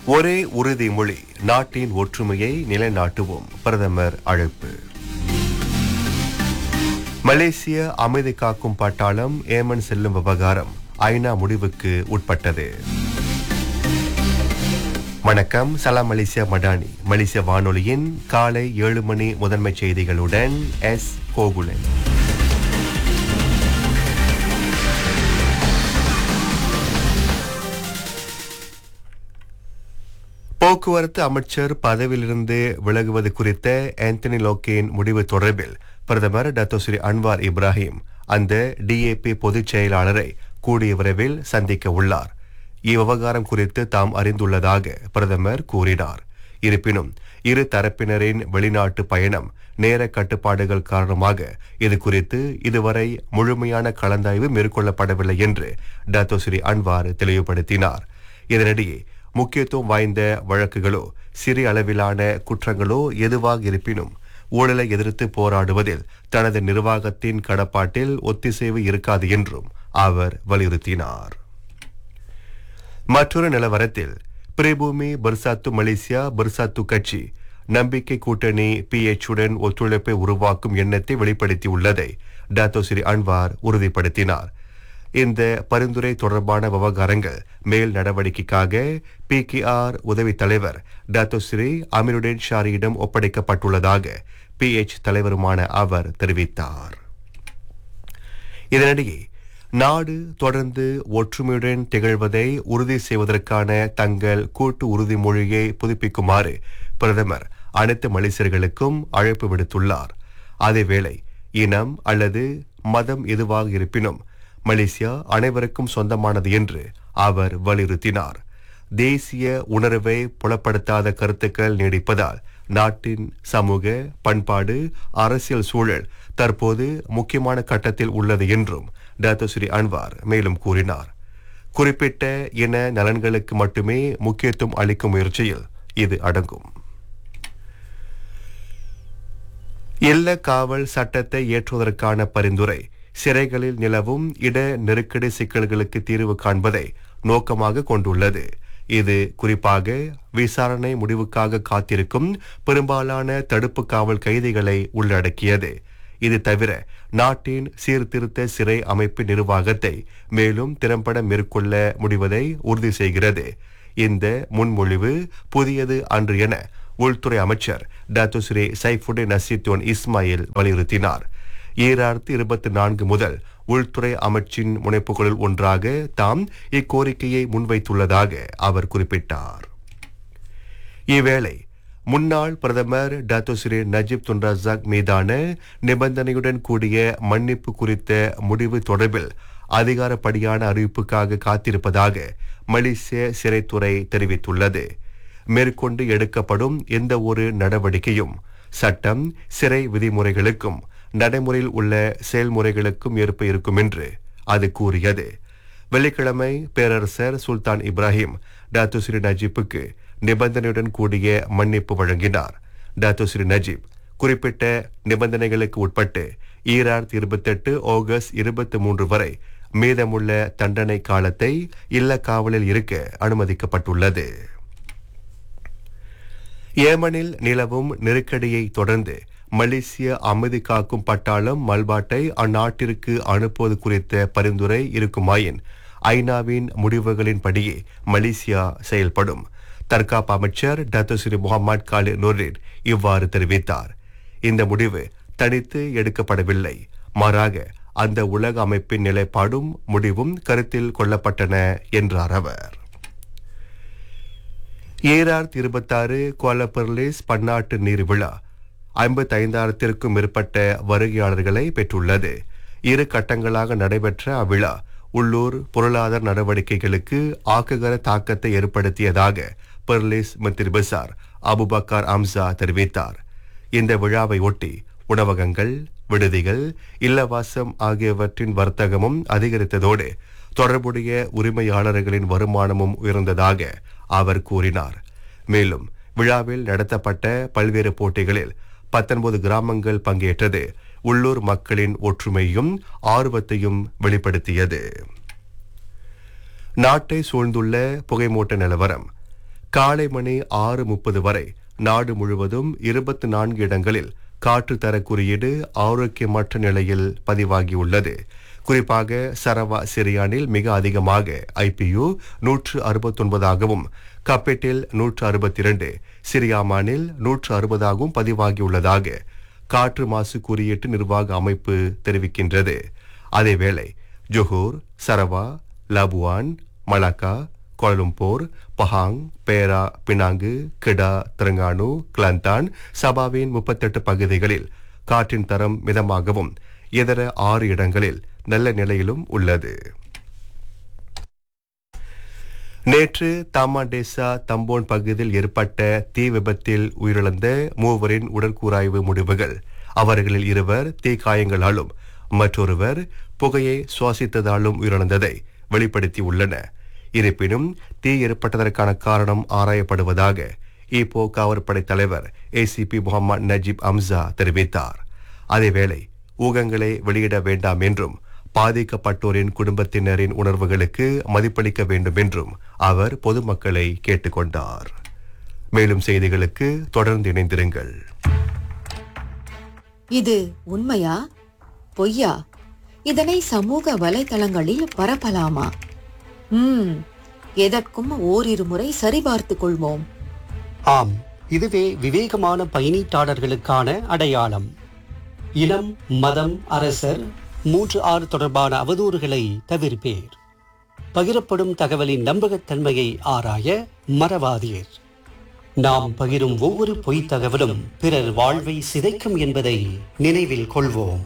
ஒரே உறுதிமொழி நாட்டின் ஒற்றுமையை நிலைநாட்டுவோம் பிரதமர் அழைப்பு மலேசிய அமைதி காக்கும் பட்டாளம் ஏமன் செல்லும் விவகாரம் ஐநா முடிவுக்கு உட்பட்டது வணக்கம் சலாம் மலேசியா மடானி மலேசிய வானொலியின் காலை ஏழு மணி முதன்மை செய்திகளுடன் எஸ் கோகுலன் போக்குவரத்து அமைச்சர் பதவியிலிருந்து விலகுவது குறித்த ஆந்தனி லோக்கேன் முடிவு தொடர்பில் பிரதமர் டத்தோஸ்ரீ அன்வார் இப்ராஹிம் அந்த டிஏபி பொதுச் செயலாளரை கூடிய விரைவில் சந்திக்க உள்ளார் இவ்விவகாரம் குறித்து தாம் அறிந்துள்ளதாக பிரதமர் கூறினார் இருப்பினும் இரு தரப்பினரின் வெளிநாட்டு பயணம் நேர கட்டுப்பாடுகள் காரணமாக இது குறித்து இதுவரை முழுமையான கலந்தாய்வு மேற்கொள்ளப்படவில்லை என்று டத்தோஸ்ரீ அன்வார் தெளிவுபடுத்தினார் இதனிடையே முக்கியத்துவம் வாய்ந்த வழக்குகளோ சிறிய அளவிலான குற்றங்களோ எதுவாக இருப்பினும் ஊழலை எதிர்த்து போராடுவதில் தனது நிர்வாகத்தின் கடப்பாட்டில் ஒத்திசைவு இருக்காது என்றும் அவர் வலியுறுத்தினார் மற்றொரு நிலவரத்தில் பிரிபூமி பர்சாத்து மலேசியா பர்சாத்து கட்சி நம்பிக்கை கூட்டணி PH உடன் ஒத்துழைப்பை உருவாக்கும் எண்ணத்தை வெளிப்படுத்தியுள்ளதை டாத்தோ ஸ்ரீ அன்வார் உறுதிப்படுத்தினார் இந்த பரிந்துரை தொடர்பான விவகாரங்கள் மேல் நடவடிக்கைக்காக பிகேஆர் உதவி தலைவர் டாத்தோ ஸ்ரீ அமீருடன் ஷாரியிடம் ஒப்படைக்கப்பட்டுள்ளதாக பிஎச் தலைவருமான அவர் தெரிவித்தார் இதனிடையே நாடு தொடர்ந்து ஒற்றுமையுடன் திகழ்வதை உறுதி செய்வதற்கான தங்கள் கூட்டு உறுதிமொழியை புதுப்பிக்குமாறு பிரதமர் அனைத்து மலேசியர்களுக்கும் அழைப்பு விடுத்துள்ளார் அதேவேளை இனம் அல்லது மதம் எதுவாக இருப்பினும் மலேசியா அனைவருக்கும் சொந்தமானது என்று அவர் வலியுறுத்தினார் தேசிய உணர்வை புலப்படுத்தாத கருத்துக்கள் நீடிப்பதால் நாட்டின் சமூக பண்பாடு அரசியல் சூழல் தற்போது முக்கியமான கட்டத்தில் உள்ளது என்றும் டாக்டர் ஸ்ரீ அன்வார் மேலும் கூறினார் குறிப்பிட்ட இன நலன்களுக்கு மட்டுமே முக்கியத்துவம் அளிக்கும் முயற்சியில் இது அடங்கும் இல்ல காவல் சட்டத்தை ஏற்றுவதற்கான பரிந்துரை சிறைகளில் நிலவும் இட நெருக்கடி சிக்கல்களுக்கு தீர்வு காண்பதை நோக்கமாக கொண்டுள்ளது இது குறிப்பாக விசாரணை முடிவுக்காக காத்திருக்கும் பெரும்பாலான தடுப்பு காவல் கைதிகளை உள்ளடக்கியது இது தவிர நாட்டின் சீர்திருத்த சிறை அமைப்பு நிர்வாகத்தை மேலும் திறம்பட மேற்கொள்ள முடிவதை உறுதி செய்கிறது இந்த முன்மொழிவு புதியது அன்று என உள்துறை அமைச்சர் doctor Sri Saifuddin Nasution Ismail வலியுறுத்தினார் ஈராயிரத்தி இருபத்தி நான்கு முதல் உள்துறை அமைச்சின் முனைப்புகளில் ஒன்றாக தாம் இக்கோரிக்கையை முன்வைத்துள்ளதாக அவர் குறிப்பிட்டார் இவ்வேளை முன்னாள் பிரதமர் doctor Sri Najib Tun Razak மீதான நிபந்தனையுடன் கூடிய மன்னிப்பு குறித்த முடிவு தொடர்பில் அதிகாரப்படியான அறிவிப்புக்காக காத்திருப்பதாக மலேசிய சிறைத்துறை தெரிவித்துள்ளது மேற்கொண்டு எடுக்கப்படும் எந்த ஒரு நடவடிக்கையும் சட்டம் சிறை விதிமுறைகளுக்கும் நடைமுறையில் உள்ள செயல்முறைகளுக்கும் ஏற்ப இருக்கும் என்று அது கூறியது வெள்ளிக்கிழமை பேரரசர் சுல்தான் இப்ராஹிம் டாத்து ஸ்ரீ நஜீப்புக்கு நிபந்தனையுடன் கூடிய மன்னிப்பு வழங்கினார் டாத்து ஸ்ரீ நஜீப் குறிப்பிட்ட நிபந்தனைகளுக்கு உட்பட்டு ஈராயிரத்தி இருபத்தெட்டு ஆகஸ்ட் இருபத்தி மூன்று வரை மீதமுள்ள தண்டனை காலத்தை இல்ல காவலில் இருக்க அனுமதிக்கப்பட்டுள்ளது ஏமனில் நிலவும் நெருக்கடியை தொடர்ந்து மலேசிய அமைதி காக்கும் பட்டாளம் மல்பாட்டை அந்நாட்டிற்கு அனுப்புவது குறித்த பரிந்துரை இருக்குமாயின் ஐநாவின் முடிவுகளின்படியே மலேசியா செயல்படும் தற்காப்பு அமைச்சர் doctor Sri Mohamed Khaled Nordin இவ்வாறு தெரிவித்தார் இந்த முடிவு தனித்து எடுக்கப்படவில்லை மாறாக அந்த உலக அமைப்பின் நிலைப்பாடும் முடிவும் கருத்தில் கொள்ளப்பட்டன என்றார் அவர் ஈராயிரத்தி இருபத்தாறு கோலபெர்லிஸ் பன்னாட்டு நீர் விழா ஐம்பத்தி ஐந்தாயிரத்திற்கும் மேற்பட்ட வருகையாளர்களை பெற்றுள்ளது இரு கட்டங்களாக நடைபெற்ற அவ்விழா உள்ளூர் பொருளாதார நடவடிக்கைகளுக்கு ஆக்ககர தாக்கத்தை ஏற்படுத்தியதாக பெர்லிஸ் மந்திரி பசார் அபுபக்கார் அம்சா தெரிவித்தார் இந்த விழாவை ஒட்டி உணவகங்கள் விடுதிகள் இல்லவாசம் ஆகியவற்றின் வர்த்தகமும் அதிகரித்ததோடு தொடர்புடைய உரிமையாளர்களின் வருமானமும் உயர்ந்ததாக அவர் கூறினார் மேலும் விழாவில் நடத்தப்பட்ட பல்வேறு போட்டிகளில் பத்தொன்பது கிராமங்கள் பங்கேற்றது உள்ளூர் மக்களின் ஒற்றுமையும் ஆர்வத்தையும் வெளிப்படுத்தியது நாட்டை சூழ்ந்துள்ள புகைமூட்ட நிலவரம் காலை மணி ஆறு முப்பது வரை நாடு முழுவதும் இருபத்தி நான்கு இடங்களில் காற்று தர குறியீடு ஆரோக்கியமற்ற நிலையில் பதிவாகியுள்ளது குறிப்பாக சரவா சிரியானில் மிக அதிகமாக ஐபியு நூற்று அறுபத்தொன்பதாகவும் கப்பெட்டில் நூற்று அறுபத்தி இரண்டு சிரியாமானில் நூற்று அறுபதாகவும் பதிவாகியுள்ளதாக காற்று மாசு குறியீட்டு நிர்வாக அமைப்பு தெரிவிக்கின்றது அதேவேளை Johor Sarawak Labuan Malacca Kuala Lumpur Pahang Perak Penang Kedah Terengganu Kelantan சபாவின் முப்பத்தெட்டு பகுதிகளில் காற்றின் தரம் மிதமாகவும் இதர ஆறு இடங்களில் நல்ல நிலையிலும் உள்ளது நேற்று தாமாண்டேசா தம்போன் பகுதியில் ஏற்பட்ட தீ விபத்தில் உயிரிழந்த மூவரின் உடற்கூராய்வு முடிவுகள் அவர்களில் இருவர் தீக்காயங்களாலும் மற்றொருவர் புகையை சுவாசித்ததாலும் உயிரிழந்ததை வெளிப்படுத்தியுள்ளன இருப்பினும் தீ ஏற்பட்டதற்கான காரணம் ஆராயப்படுவதாக ஈப்போ காவற்படை தலைவர் ஏசிபி முகமது நஜீப் அம்சா தெரிவித்தார் அதேவேளை ஊகங்களை வெளியிட வேண்டாம் என்றும் பாதிக்கப்பட்டோரின் குடும்பத்தினரின் உணர்வுகளுக்கு மதிப்பளிக்க வேண்டும் என்றும் அவர் பொதுமக்களை கேட்டுக்கொண்டார் மேலும் செய்திகளுக்கு தொடர்ந்து இணைந்திருங்கள் இது உண்மையா பொய்யா இதனை சமூக வலைதளங்களில் பரப்பலாமா ம் எதற்கும் ஓரிரு முறை சரிபார்த்துக் கொள்வோம் ஆம் இதுவே விவேகமான பயணீட்டாளர்களுக்கான அடையாளம் இனம் மதம் அரசர் மூன்று ஆறு தொடர்பான அவதூறுகளை தவிர்ப்பேர் பகிரப்படும் தகவலின் நம்பகத்தன்மையை ஆராய மறவாதீர் நாம் பகிரும் ஒவ்வொரு பொய்த் தகவலும் பிறர் வாழ்வை சிதைக்கும் என்பதை நினைவில் கொள்வோம்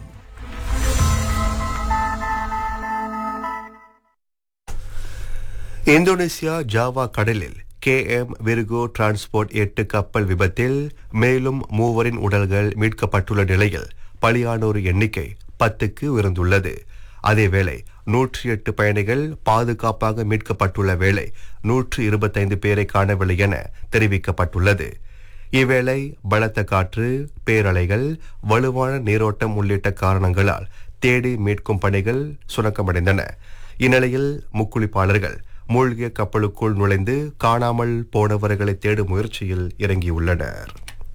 இந்தோனேசியா ஜாவா கடலில் கே எம் விர்கோ டிரான்ஸ்போர்ட் எட்டு கப்பல் விபத்தில் மேலும் மூவரின் உடல்கள் மீட்கப்பட்டுள்ள நிலையில் பலியானோர் எண்ணிக்கை பத்துக்கு உயர்ந்துள்ளது அதேவேளை நூற்றி எட்டு பயணிகள் பாதுகாப்பாக மீட்கப்பட்டுள்ள வேளை நூற்று இருபத்தைந்து பேரை காணவில்லை என தெரிவிக்கப்பட்டுள்ளது இவ்வேளை பலத்த காற்று பேரலைகள் வலுவான நீரோட்டம் உள்ளிட்ட காரணங்களால் தேடி மீட்கும் பணிகள் சுணக்கமடைந்தன இந்நிலையில் முக்குளிப்பாளர்கள் மூழ்கிய கப்பலுக்குள் நுழைந்து காணாமல் போனவர்களை தேடும் முயற்சியில் இறங்கியுள்ளனர்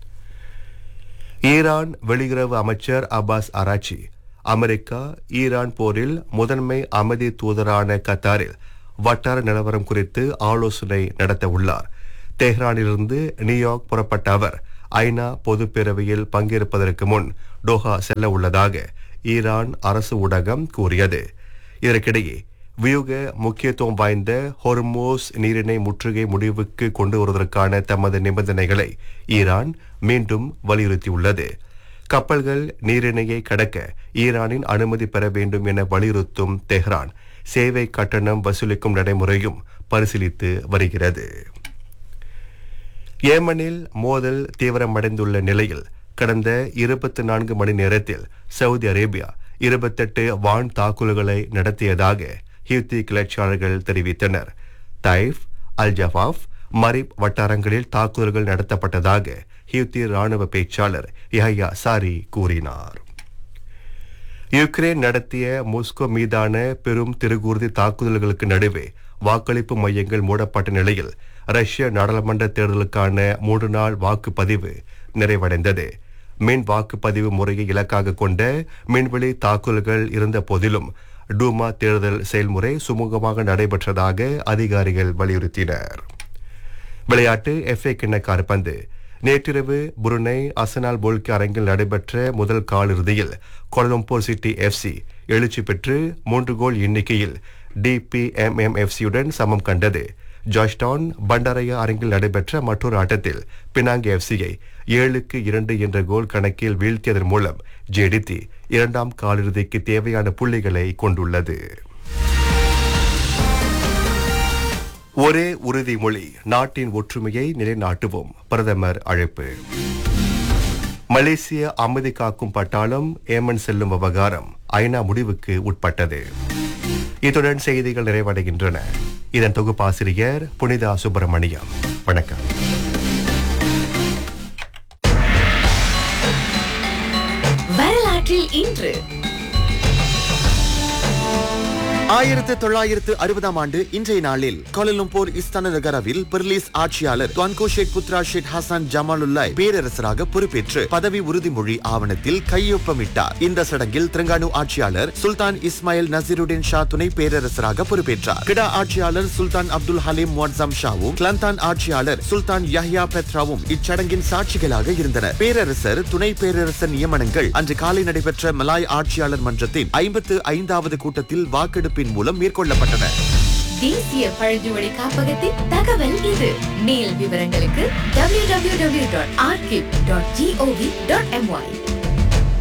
ஈரான் வெளியுறவு அமைச்சர் அப்பாஸ் அராச்சி அமெரிக்கா ஈரான் போரில் முதன்மை அமைதி தூதரான கத்தாரில் வட்டார நிலவரம் குறித்து ஆலோசனை நடத்த உள்ளார் தெஹ்ரானிலிருந்து நியூயார்க் புறப்பட்ட அவர் ஐநா பொதுப்பேரவையில் பங்கேற்பதற்கு முன் டோஹா செல்ல உள்ளதாக ஈரான் அரசு ஊடகம் கூறியது இதற்கிடையே வியூக முக்கியத்துவம் வாய்ந்த ஹொர்மோஸ் நீரிணை முற்றுகை முடிவுக்கு கொண்டு வருவதற்கான தமது நிபந்தனைகளை ஈரான் மீண்டும் வலியுறுத்தியுள்ளது கப்பல்கள் நீரிணையை கடக்க ஈரானின் அனுமதி பெற வேண்டும் என வலியுறுத்தும் தெஹ்ரான் சேவை கட்டணம் வசூலிக்கும் நடைமுறையும் பரிசீலித்து வருகிறது ஏமனில் மோதல் தீவிரமடைந்துள்ள நிலையில் கடந்த இருபத்தி நான்கு மணி நேரத்தில் சவுதி அரேபியா இருபத்தெட்டு வான் தாக்குதல்களை நடத்தியதாக ஹியூத்தி கிளர்ச்சியாளர்கள் தெரிவித்தனர் தைஃப் அல் ஜஃபாஃப் மரிப் வட்டாரங்களில் தாக்குதல்கள் நடத்தப்பட்டதாக ஹியூத்தி ராணுவ பேச்சாளர் யஹ்யா சாரி கூறினார் யுக்ரைன் நடத்திய மாஸ்கோ மீதான பெரும் திருகூர்தி தாக்குதல்களுக்கு நடுவே வாக்களிப்பு மையங்கள் மூடப்பட்ட நிலையில் ரஷ்ய நாடாளுமன்ற தேர்தலுக்கான மூன்று நாள் வாக்குப்பதிவு நிறைவடைந்தது மின் வாக்குப்பதிவு முறையை இலக்காக கொண்ட மின்வெளி தாக்குதல்கள் இருந்த போதிலும் டூமா தேர்தல் செயல்முறை சுமூகமாக நடைபெற்றதாக அதிகாரிகள் வலியுறுத்தினர் விளையாட்டு எஃப்ஏ கிண்ண கால்பந்து நேற்றிரவு புருனை அசனால் போல்கி அரங்கில் நடைபெற்ற முதல் காலிறுதியில் கோலம்பூர் சிட்டி எஃப்சி எழுச்சி பெற்று மூன்று கோல் எண்ணிக்கையில் டிபிஎம்எம்எஃப்சியுடன் சமம் கண்டது ஜார்ஜ்டவுன் பண்டாரையா அரங்கில் நடைபெற்ற மற்றொரு ஆட்டத்தில் பினாங் எஃப்சியை ஏழுக்கு இரண்டு என்ற கோல் கணக்கில் வீழ்த்தியதன் மூலம் ஜெடித்தி இரண்டாம் காலிறுதிக்கு தேவையான புள்ளிகளை கொண்டுள்ளது ஒரே உறுதிமொழி நாட்டின் ஒற்றுமையை நிலைநாட்டுவோம் பிரதமர் அழைப்பு மலேசிய அமைதி காக்கும் பட்டாளம் ஏமன் செல்லும் விவகாரம் ஐநா முடிவுக்கு உட்பட்டது இத்துடன் செய்திகள் நிறைவடைகின்றன இதன் தொகுப்பாசிரியர் புனிதா சுப்பிரமணியம் வணக்கம் வரலாற்றில் இன்று ஆயிரத்து தொள்ளாயிரத்து அறுபதாம் ஆண்டு இன்றைய நாளில் கோலலும்பூர் இஸ்தான நகரவில் பெர்லிஸ் ஆட்சியாளர் துவான்கோ ஷேக் புத்ரா ஷேக் ஹசன் ஜமாலுல்லாய் பேரரசராக பொறுப்பேற்று பதவி உறுதிமொழி ஆவணத்தில் கையொப்பமிட்டார் இந்த சடங்கில் திரங்கானு ஆட்சியாளர் சுல்தான் இஸ்மாயில் நசீருddin ஷா துணை பேரரசராக பொறுப்பேற்றார் கிடா ஆட்சியாளர் சுல்தான் அப்துல் ஹலீம் முவட்சம் ஷாவும் கிளந்தான் ஆட்சியாளர் சுல்தான் யஹ்யா பெத்ராவும் இச்சடங்கின் சாட்சிகளாக இருந்தனர் பேரரசர் துணை பேரரசர் நியமனங்கள் அன்று காலை நடைபெற்ற மலாய் ஆட்சியாளர் மன்றத்தின் ஐம்பத்து ஐந்தாவது கூட்டத்தில் வாக்கெடுப்பின் மூலம் மேற்கொள்ளப்பட்டன தேசிய பழங்குடி காப்பகத்தின் தகவல் இது மேல் விவரங்களுக்கு www.archive.gov.my